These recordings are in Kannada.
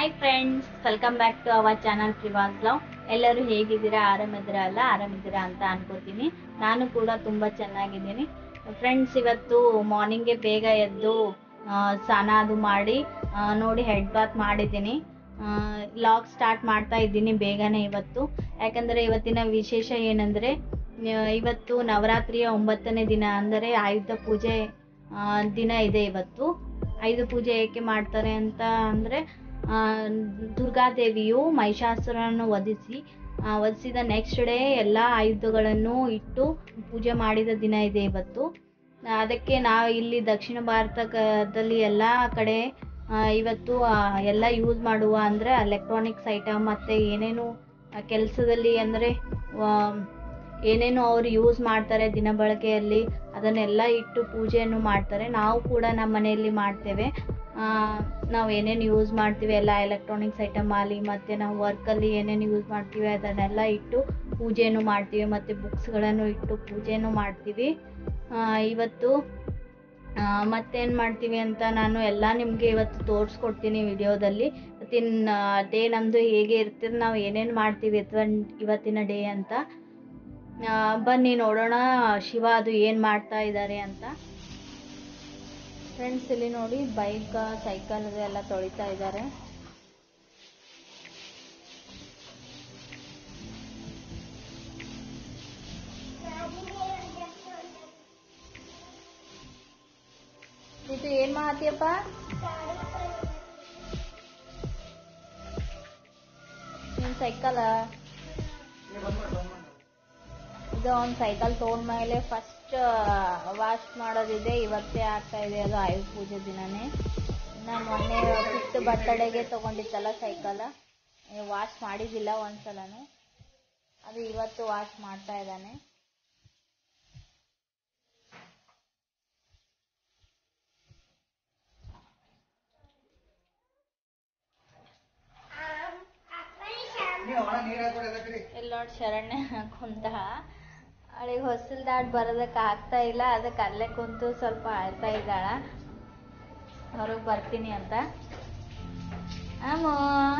Hi friends welcome back to our channel ಪ್ರಿವಾಸ್ ಲವ್ ಎಲ್ಲರೂ ಹೇಗಿದ್ದೀರಾ ಆರಾಮಿದ್ದೀರಾ ಅಲ್ಲ ಆರಾಮಿದ್ದೀರಾ ಅಂತ ಅನ್ಕೋತೀನಿ ನಾನು ಕೂಡ ತುಂಬ ಚೆನ್ನಾಗಿದ್ದೀನಿ ಫ್ರೆಂಡ್ಸ್ ಇವತ್ತು ಮಾರ್ನಿಂಗ್ಗೆ ಬೇಗ ಎದ್ದು ಆ, ಸ್ನಾನ ಅದು ಮಾಡಿ ಆ, ನೋಡಿ ಹೆಡ್ ಬಾತ್ ಮಾಡಿದ್ದೀನಿ ಲಾಗ್ ಸ್ಟಾರ್ಟ್ ಮಾಡ್ತಾ ಇದ್ದೀನಿ ಬೇಗನೆ ಇವತ್ತು ಯಾಕಂದರೆ ಇವತ್ತಿನ ವಿಶೇಷ ಏನಂದರೆ ಇವತ್ತು ನವರಾತ್ರಿಯ ಒಂಬತ್ತನೇ ದಿನ ಅಂದರೆ ಆಯುಧ ಪೂಜೆ ಆ, ದಿನ ಇದೆ ಇವತ್ತು ಆಯುಧ ಪೂಜೆ ಏಕೆ ಮಾಡ್ತಾರೆ ಅಂತ ಅಂದರೆ ದುರ್ಗಾದೇವಿಯು ಮಹಿಷಾಸುರನನ್ನು ವಧಿಸಿ ಆ, ವಧಿಸಿದ ನೆಕ್ಸ್ಟ್ ಡೇ ಎಲ್ಲ ಆಯುಧಗಳನ್ನು ಇಟ್ಟು ಪೂಜೆ ಮಾಡಿದ ದಿನ ಇದೆ ಇವತ್ತು ಅದಕ್ಕೆ ನಾವು ಇಲ್ಲಿ ದಕ್ಷಿಣ ಭಾರತದಲ್ಲಿ ಎಲ್ಲ ಕಡೆ ಆ, ಇವತ್ತು ಆ, ಎಲ್ಲ ಯೂಸ್ ಮಾಡುವ ಅಂದರೆ ಎಲೆಕ್ಟ್ರಾನಿಕ್ಸ್ ಐಟಮ್ ಮತ್ತು ಏನೇನು ಕೆಲಸದಲ್ಲಿ ಅಂದರೆ ಏನೇನು ಅವರು ಯೂಸ್ ಮಾಡ್ತಾರೆ ದಿನ ಬಳಕೆಯಲ್ಲಿ ಅದನ್ನೆಲ್ಲ ಇಟ್ಟು ಪೂಜೆಯನ್ನು ಮಾಡ್ತಾರೆ ನಾವು ಕೂಡ ನಮ್ಮ ಮನೆಯಲ್ಲಿ ಮಾಡ್ತೇವೆ ಆ, ನಾವು ಏನೇನು ಯೂಸ್ ಮಾಡ್ತೀವಿ ಎಲ್ಲ ಎಲೆಕ್ಟ್ರಾನಿಕ್ಸ್ ಐಟಮ್ ಆಗಲಿ ಮತ್ತು ನಾವು ವರ್ಕಲ್ಲಿ ಏನೇನು ಯೂಸ್ ಮಾಡ್ತೀವಿ ಅದನ್ನೆಲ್ಲ ಇಟ್ಟು ಪೂಜೆಯನ್ನು ಮಾಡ್ತೀವಿ ಮತ್ತು ಬುಕ್ಸ್ಗಳನ್ನು ಇಟ್ಟು ಪೂಜೆಯನ್ನು ಮಾಡ್ತೀವಿ ಆ, ಇವತ್ತು ಮತ್ತೇನು ಮಾಡ್ತೀವಿ ಅಂತ ನಾನು ಎಲ್ಲ ನಿಮಗೆ ಇವತ್ತು ತೋರಿಸ್ಕೊಡ್ತೀನಿ ವಿಡಿಯೋದಲ್ಲಿ ಇವತ್ತಿನ ಡೇ ನಮ್ಮದು ಹೇಗೆ ಇರ್ತದೆ ನಾವು ಏನೇನು ಮಾಡ್ತೀವಿ ಅಥವಾ ಇವತ್ತಿನ ಡೇ ಅಂತ ಆ, ಬನ್ನಿ ನೋಡೋಣ ಶಿವ ಅದು ಏನು ಮಾಡ್ತಾ ಇದ್ದಾರೆ ಅಂತ ಫ್ರೆಂಡ್ಸ್ ಇಲ್ಲಿ ನೋಡಿ ಬೈಕ್ ಸೈಕಲ್ ಎಲ್ಲ ತೊಳಿತಾ ಇದ್ದಾರೆ ಇದು ಏನ್ ಮಾಡತ್ತೀಯಪ್ಪ ನಿನ್ ಸೈಕಲ್ ಇದು ಒಂದು ಸೈಕಲ್ ತೊಗೊಂಡ್ಮೇಲೆ ಫಸ್ಟ್ ವಾಶ್ ಮಾಡೋದಿದೆ ಇವತ್ತೇ ಆಗ್ತಾ ಇದೆ ಅದು ಆಯುಧ ಪೂಜೆ ದಿನನೇ ನಾನು ಮೊನ್ನೆ ಫಿಫ್ತ್ ಬರ್ತಡೆಗೆ ತೊಗೊಂಡಿತ್ತಲ್ಲ ಸೈಕಲ್ ವಾಶ್ ಮಾಡಿದ್ದಿಲ್ಲ ಒಂದ್ಸಲನು ಅದು ಇವತ್ತು ವಾಶ್ ಮಾಡ್ತಾ ಇದ್ದಾನೆ ಇಲ್ಲಿ ನೋಡಿ ಶರಣ್ಯ ಕುಂತ ಅವಳಿಗೆ ಹೊಸಲ್ ದಾಟ್ ಬರೋದಕ್ಕೆ ಆಗ್ತಾ ಇಲ್ಲ ಅದಕ್ಕೆ ಅಲ್ಲೇ ಕುಂತು ಸ್ವಲ್ಪ ಅಳ್ತಾ ಇದ್ದಾಳ ಹೊರಗೆ ಬರ್ತೀನಿ ಅಂತ ಆಮೋ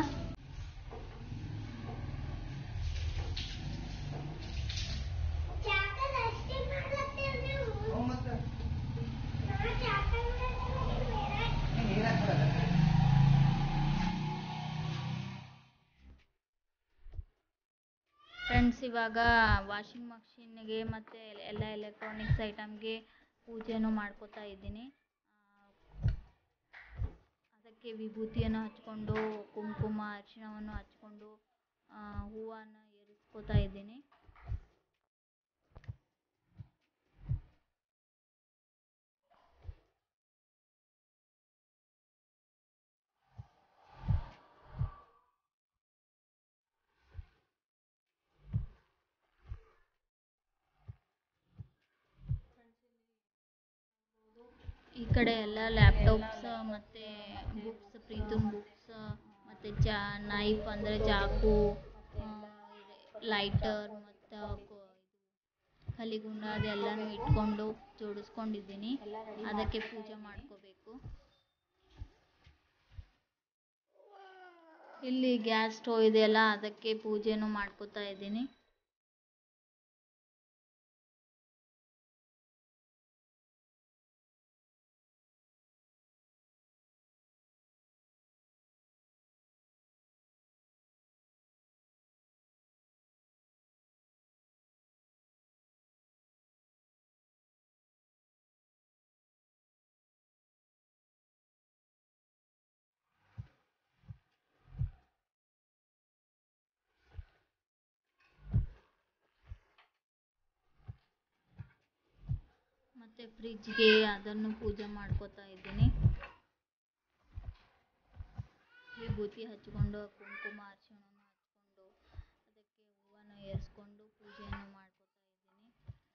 ಫ್ರೆಂಡ್ಸ್ ಇವಾಗ ವಾಷಿಂಗ್ ಮಷಿನ್ಗೆ ಮತ್ತು ಎಲ್ಲ ಎಲೆಕ್ಟ್ರಾನಿಕ್ಸ್ ಐಟಮ್ಗೆ ಪೂಜೆನೂ ಮಾಡ್ಕೋತಾ ಇದ್ದೀನಿ ಅದಕ್ಕೆ ವಿಭೂತಿಯನ್ನು ಹಚ್ಕೊಂಡು ಕುಂಕುಮ ಅರಿಶಿಣವನ್ನು ಹಚ್ಕೊಂಡು ಹೂವನ್ನು ಏರಿಸ್ಕೋತಾ ಇದ್ದೀನಿ ಈ ಕಡೆ ಎಲ್ಲ ಲ್ಯಾಪ್ಟಾಪ್ಸ್ ಮತ್ತು ಬುಕ್ಸ್ ಪ್ರೀತಮ್ ಬುಕ್ಸ್ ಮತ್ತು ಚಾ ನೈಫ್ ಅಂದರೆ ಚಾಕು ಲೈಟರ್ ಮತ್ತು ಕಲಿಗುಂಡ ಅದೆಲ್ಲನೂ ಇಟ್ಕೊಂಡು ಜೋಡಿಸ್ಕೊಂಡಿದ್ದೀನಿ ಅದಕ್ಕೆ ಪೂಜೆ ಮಾಡ್ಕೋಬೇಕು ಇಲ್ಲಿ ಗ್ಯಾಸ್ ಸ್ಟವ್ ಇದೆಯಲ್ಲ ಅದಕ್ಕೆ ಪೂಜೆನೂ ಮಾಡ್ಕೋತಾ ಇದ್ದೀನಿ ಮತ್ತು ಫ್ರಿಜ್ಗೆ ಅದನ್ನು ಪೂಜೆ ಮಾಡ್ಕೋತಾ ಇದ್ದೀನಿ ವಿಭೂತಿ ಹಚ್ಕೊಂಡು ಕುಂಕುಮ ಅರಿಶಿಣವನ್ನು ಹಚ್ಕೊಂಡು ಅದಕ್ಕೆ ಹೂವನ್ನು ಏರಿಸ್ಕೊಂಡು ಪೂಜೆಯನ್ನು ಮಾಡ್ಕೋತಾ ಇದ್ದೀನಿ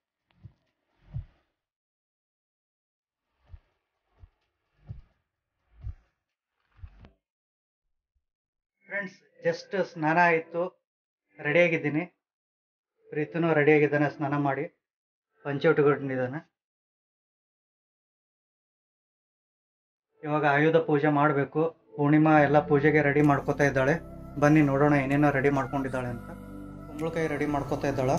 ಫ್ರೆಂಡ್ಸ್ ಜಸ್ಟ್ ಸ್ನಾನ ಆಯಿತು ರೆಡಿಯಾಗಿದ್ದೀನಿ ಪ್ರೀತನೂ ರೆಡಿಯಾಗಿದ್ದಾನೆ ಸ್ನಾನ ಮಾಡಿ ಪಂಚೆ ಉಟ್ಕೊಂಡಿದ್ದಾನೆ ಇವಾಗ ಆಯುಧ ಪೂಜೆ ಮಾಡಬೇಕು ಪೂರ್ಣಿಮಾ ಎಲ್ಲ ಪೂಜೆಗೆ ರೆಡಿ ಮಾಡ್ಕೋತಾ ಇದ್ದಾಳೆ ಬನ್ನಿ ನೋಡೋಣ ಏನೇನೋ ರೆಡಿ ಮಾಡ್ಕೊಂಡಿದ್ದಾಳೆ ಅಂತ ಕುಂಬಳಕಾಯಿ ರೆಡಿ ಮಾಡ್ಕೋತಾ ಇದ್ದಾಳ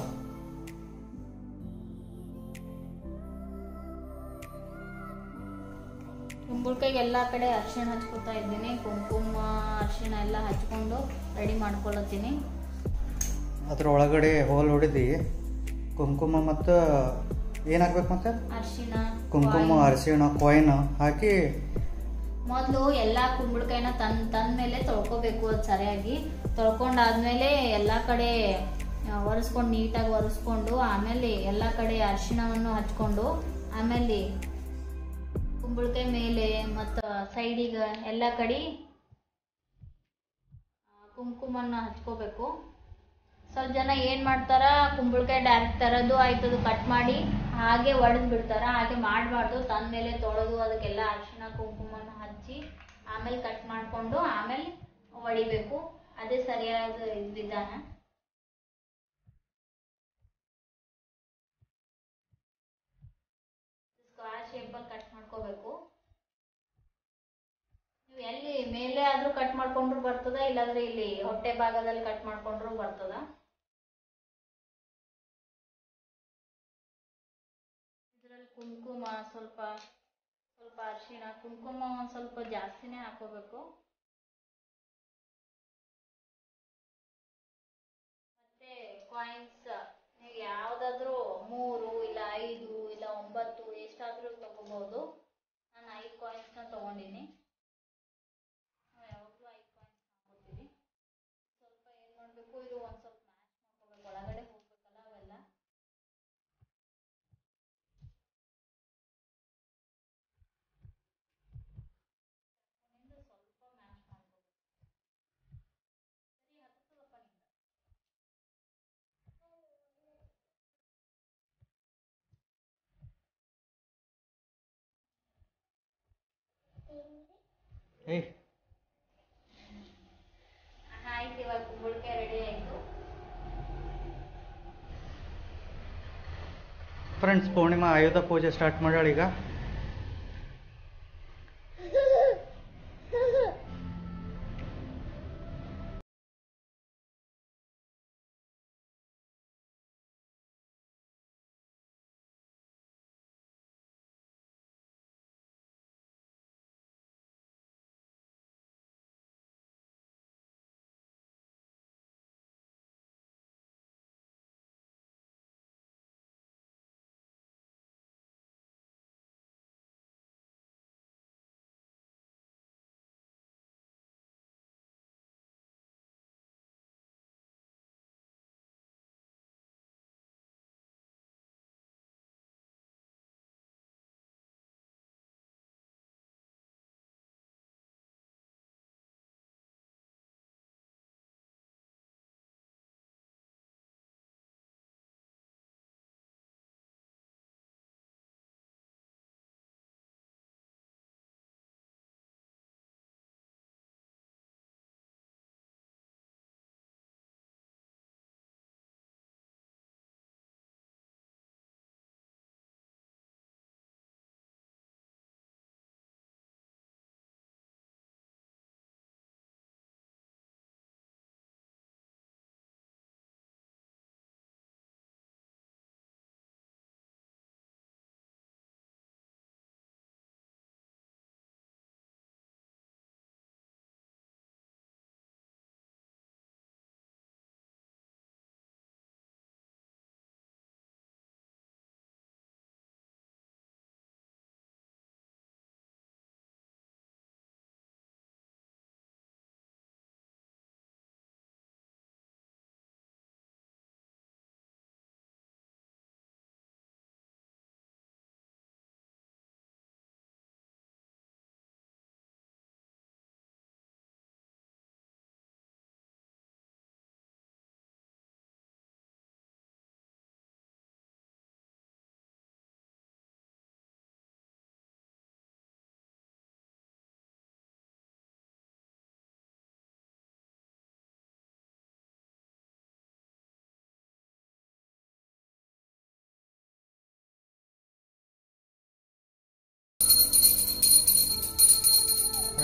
ಕುಂಬಳಕಾಯಿಗೆ ಎಲ್ಲ ಕಡೆ ಅರಿಶಿಣ ಹಚ್ಕೊತಾ ಇದ್ದೀನಿ ಕುಂಕುಮ ಅರಿಶಿಣ ಎಲ್ಲ ಹಚ್ಕೊಂಡು ರೆಡಿ ಮಾಡ್ಕೊಳತ್ತೀನಿ ಅದ್ರ ಒಳಗಡೆ ಹೋಲ್ ಹೊಡೆದು ಕುಂಕುಮ ಮತ್ತು ಏನಾಗ್ಬೇಕು ಮತ್ತೆ ಅರಿಶಿಣ ಕುಂಕುಮ ಅರಿಶಿಣ ಕಾಯಿನ್ ಹಾಕಿ ಮೊದಲು ಎಲ್ಲ ಕುಂಬಳಕಾಯಿನ ತನ್ ತಂದ ಮೇಲೆ ತೊಳ್ಕೊಬೇಕು ಅದು ಸರಿಯಾಗಿ ತೊಳ್ಕೊಂಡಾದ್ಮೇಲೆ ಎಲ್ಲ ಕಡೆ ಒರೆಸ್ಕೊಂಡು ನೀಟಾಗಿ ಒರೆಸ್ಕೊಂಡು ಆಮೇಲೆ ಎಲ್ಲ ಕಡೆ ಅರಿಶಿಣವನ್ನು ಹಚ್ಕೊಂಡು ಆಮೇಲೆ ಕುಂಬಳಕಾಯಿ ಮೇಲೆ ಮತ್ತು ಸೈಡಿಗೆ ಎಲ್ಲ ಕಡೆ ಕುಂಕುಮನ್ನ ಹಚ್ಕೋಬೇಕು ಸ್ವಲ್ಪ ಜನ ಏನು ಮಾಡ್ತಾರ ಕುಂಬಳಕಾಯಿ ಡೈರೆಕ್ಟ್ ತರೋದು ಆಯ್ತದು ಕಟ್ ಮಾಡಿ ಹಾಗೆ ಒಡೆದು ಬಿಡ್ತಾರ ಹಾಗೆ ಮಾಡಬಾರ್ದು ತಂದ ಮೇಲೆ ತೊಳೆದು ಅದಕ್ಕೆಲ್ಲ ಅರಿಶಿಣ ಕುಂಕುಮನ ಹಚ್ಚಿ ಆಮೇಲೆ ಕಟ್ ಮಾಡಿಕೊಂಡು ಆಮೇಲೆ ಒಡಿಬೇಕು ಅದೇ ಸರಿಯಾದ ಇದ್ ವಿಧಾನ ಸ್ಕ್ವಾರ್ ಶೇಪಲ್ಲಿ ಕಟ್ ಮಾಡ್ಕೋಬೇಕು ನೀವು ಎಲ್ಲಿ ಮೇಲೆ ಆದ್ರೂ ಕಟ್ ಮಾಡ್ಕೊಂಡ್ರು ಬರ್ತದ ಇಲ್ಲಾಂದ್ರೆ ಇಲ್ಲಿ ಹೊಟ್ಟೆ ಭಾಗದಲ್ಲಿ ಕಟ್ ಮಾಡ್ಕೊಂಡ್ರು ಬರ್ತದ ಇದರಲ್ಲಿ ಕುಂಕುಮ ಸ್ವಲ್ಪ ಸ್ವಲ್ಪ ಅರಿಶಿಣ ಕುಂಕುಮ ಒಂದು ಸ್ವಲ್ಪ ಜಾಸ್ತಿನೇ ಹಾಕೋಬೇಕು ಮತ್ತೆ ಕಾಯಿನ್ಸ್ ನೀವು ಯಾವುದಾದ್ರೂ ಮೂರು ಇಲ್ಲ ಐದು ಇಲ್ಲ ಒಂಬತ್ತು ಎಷ್ಟಾದ್ರೂ ತಗೋಬಹುದು ನಾನು ಐದು ಕಾಯಿನ್ಸ್ನ ತಗೊಂಡಿನಿ ನಾವು ಯಾವಾಗಲೂ ಐದು ಕಾಯಿನ್ಸ್ ಹಾಕೋತೀವಿ ಸ್ವಲ್ಪ ಏನು ಮಾಡಬೇಕು ಇದು ಒಂದು ಸ್ವಲ್ಪ ಮ್ಯಾಚ್ ಮಾಡ್ಕೋಬೇಕು ಒಳಗಡೆ ಹೋಗ್ಬೇಕಲ್ಲ ಅವೆಲ್ಲ ನಿಂದು ಸ್ವಲ್ಪ ಮ್ಯಾಚ್ ಮಾಡ್ಕೋಬೇಕು ಸರಿ ಹತ್ತದಪ್ಪ ನಿಂದ ಏಯ್ ಆಯ್ತು ಇವಾಗ ಕುಂಬಳಕಾಯಿ ರೆಡಿ ಆಯಿತು ಫ್ರೆಂಡ್ಸ್ ಪೂರ್ಣಿಮಾ ಆಯುಧ ಪೂಜೆ ಸ್ಟಾರ್ಟ್ ಮಾಡ್ಯಾಳ ಈಗ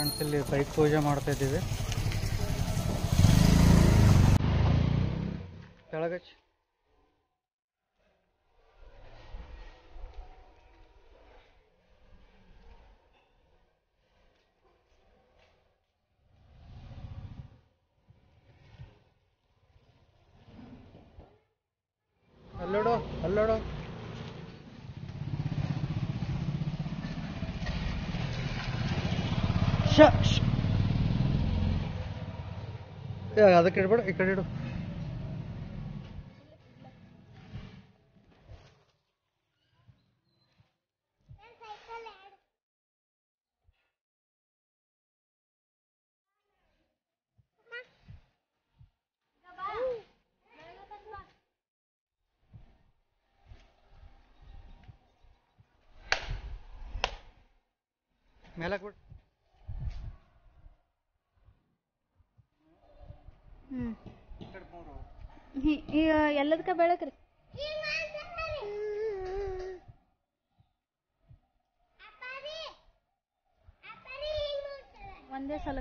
ಫ್ರೆಂಡ್ಸ್ ಇಲ್ಲಿ ಬೈಕ್ ಪೂಜೆ ಮಾಡ್ತಾ ಇದ್ದೀವಿ ಕೆಳಗಚ್ಚ ಅಲ್ಲೋಡು ಅಲ್ಲೋಡು ಶ ಶ. ಏ, ಅದಕ್ಕೆ ಇಡ್ಬೇಡ ಈ ಕಡೆ ಇಡು ಮೇಲಕ್ಕೆ ಬಿಡು ಹ್ಞೂ ಈ ಕಡೆ ಮೂರು ಈಗ ಎಲ್ಲದಕ್ಕ ಬೆಳಕ್ರಿ ಒಂದೇ ಸಲ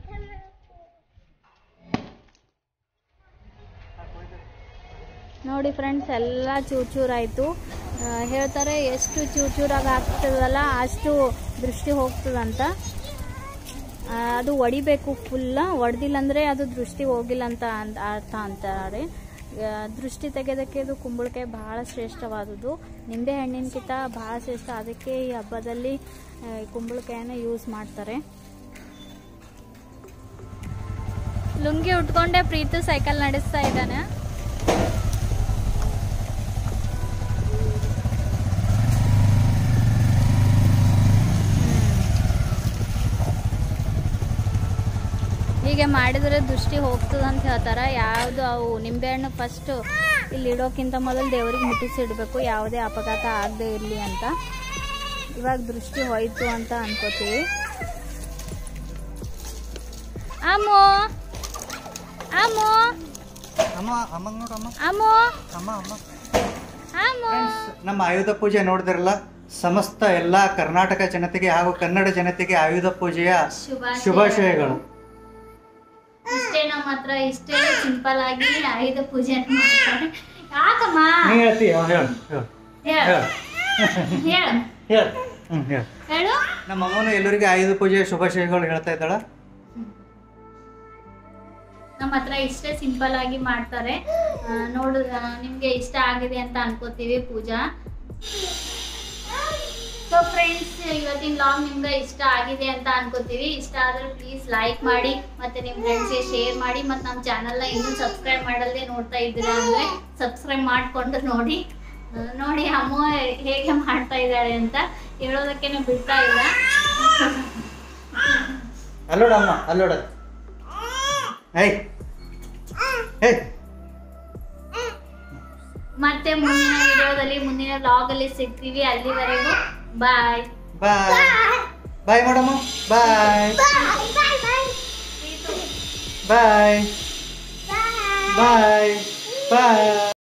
ನೋಡಿ ಫ್ರೆಂಡ್ಸ್ ಎಲ್ಲ ಚೂರ್ ಚೂರಾಯಿತು ಹೇಳ್ತಾರೆ ಎಷ್ಟು ಚೂರ್ ಚೂರಾಗಿ ಆಗ್ತದಲ್ಲ ಅಷ್ಟು ದೃಷ್ಟಿ ಹೋಗ್ತದಂತ ಆ, ಅದು ಒಡಿಬೇಕು ಫುಲ್ಲ ಒಡೆದಿಲ್ಲ ಅಂದರೆ ಅದು ದೃಷ್ಟಿ ಹೋಗಿಲ್ಲ ಅಂತ ಅಂದ್- ಅರ್ಥ ಅಂತಾರೆ ಆ, ದೃಷ್ಟಿ ತೆಗೆಯೋದಕ್ಕೆ ಇದು ಕುಂಬಳಕಾಯಿ ಬಹಳ ಶ್ರೇಷ್ಠವಾದುದು ನಿಂಬೆ ಹಣ್ಣಿನಕಿಂತ ಬಹಳ ಶ್ರೇಷ್ಠ ಅದಕ್ಕೆ ಈ ಹಬ್ಬದಲ್ಲಿ ಆ, ಈ ಕುಂಬಳಕಾಯಿನ ಯೂಸ್ ಮಾಡ್ತಾರೆ ಲುಂಗಿ ಉಟ್ಕೊಂಡೆ ಪ್ರೀತು ಸೈಕಲ್ ನಡೆಸ್ತಾ ಇದ್ದಾನೆ ಹೀಗೆ ಮಾಡಿದರೆ ದೃಷ್ಟಿ ಹೋಗ್ತದೆ ಅಂತ ಹೇಳ್ತಾರೆ ಯಾವುದು ಅವು ನಿಂಬೆಹಣ್ಣು ಫಸ್ಟು ಇಲ್ಲಿ ಇಡೋಕ್ಕಿಂತ ಮೊದಲು ದೇವರಿಗೆ ಮುಟ್ಟಿಸಿಡ್ಬೇಕು ಯಾವುದೇ ಅಪಘಾತ ಆಗದೆ ಇರಲಿ ಅಂತ ಇವಾಗ ದೃಷ್ಟಿ ಹೋಯ್ತು ಅಂತ ಅನ್ಕೋತೀವಿ ಅಮ್ಮು ಅಮ್ಮು ಅಮ್ಮ ಅಮ್ಮಂಗ್ ನೋಡು ಅಮ್ಮ ಅಮ್ಮು ಅಮ್ಮ ಅಮ್ಮ ಅಮ್ಮು ಫ್ರೆಂಡ್ಸ್ ನಮ್ಮ ಆಯುಧ ಪೂಜೆ ನೋಡಿದ್ರಲ್ಲ ಸಮಸ್ತ ಎಲ್ಲ ಕರ್ನಾಟಕ ಜನತೆಗೆ ಹಾಗೂ ಕನ್ನಡ ಜನತೆಗೆ ಆಯುಧ ಪೂಜೆಯ ಶುಭಾಶಯಗಳು ಇಷ್ಟೇ ನಮ್ಮ ಹತ್ರ ಇಷ್ಟೇ ಸಿಂಪಲ್ ಆಗಿ ಆಯುಧ ಪೂಜೆ ಮಾಡ್ತಾರೆ ಯಾಕಮ್ಮ ನೀ ಹೇಳ್ತಿ ಹೇಳು ಹೇಳು ಹೇಳ ಹೇಳು ಹೇಳ ಹೇಳು ಹ್ಞೂ ಹೇಳು ಹೇಳು ನಮ್ಮ ಅಮ್ಮನು ಎಲ್ಲರಿಗೂ ಆಯುಧ ಪೂಜೆಯ ಶುಭಾಶಯಗಳು ಹೇಳ್ತಾ ಇದ್ದಾಳ ನಮ್ಮ ಹತ್ರ ಇಷ್ಟೇ ಸಿಂಪಲ್ ಆಗಿ ಮಾಡ್ತಾರೆ ಆ, ನೋಡು ಆ, ನಿಮ್ಗೆ ಇಷ್ಟ ಆಗಿದೆ ಅಂತ ಅನ್ಕೋತೀವಿ ಪೂಜಾ ಸೊ ಫ್ರೆಂಡ್ಸ್ ಇವತ್ತಿನ ಲಾಗ್ ನಿಮ್ಗೆ ಇಷ್ಟ ಆಗಿದೆ ಅಂತ ಅನ್ಕೋತೀವಿ ಇಷ್ಟ ಆದ್ರೆ ಪ್ಲೀಸ್ ಲೈಕ್ ಮಾಡಿ ಮತ್ತೆ ನಿಮ್ಮ ಫ್ರೆಂಡ್ಸ್ಗೆ ಶೇರ್ ಮಾಡಿ ಮತ್ತೆ ನಮ್ಮ ಚಾನಲ್ನ ಇನ್ನೂ ಸಬ್ಸ್ಕ್ರೈಬ್ ಮಾಡಲ್ದೆ ನೋಡ್ತಾ ಇದ್ದೀರಾ ಅಂದ್ರೆ ಸಬ್ಸ್ಕ್ರೈಬ್ ಮಾಡಿಕೊಂಡು ನೋಡಿ ಆ, ನೋಡಿ ಅಮ್ಮ ಹೇಗೆ ಮಾಡ್ತಾ ಇದ್ದಾಳೆ ಅಂತ ಹೇಳೋದಕ್ಕೇನೆ ಬಿಡ್ತಾ ಇಲ್ಲ ಅಲ್ಲೋಡ ಅಮ್ಮ ಅಲ್ಲೋಡ ಏಯ್ ಏಯ್ ಮತ್ತೆ ಮುಂದಿನ ವಿಡಿಯೋದಲ್ಲಿ ಮುಂದಿನ vlog ಅಲ್ಲಿ ಸಿಗ್ತೀವಿ ಅಲ್ಲಿವರೆಗೂ ಬಾಯ್ ಬಾಯ್ ಬಾಯ್ ಮೇಡಮ್ ಬಾಯ್ ಬಾಯ್ ಬಾಯ್ ಬಾಯ್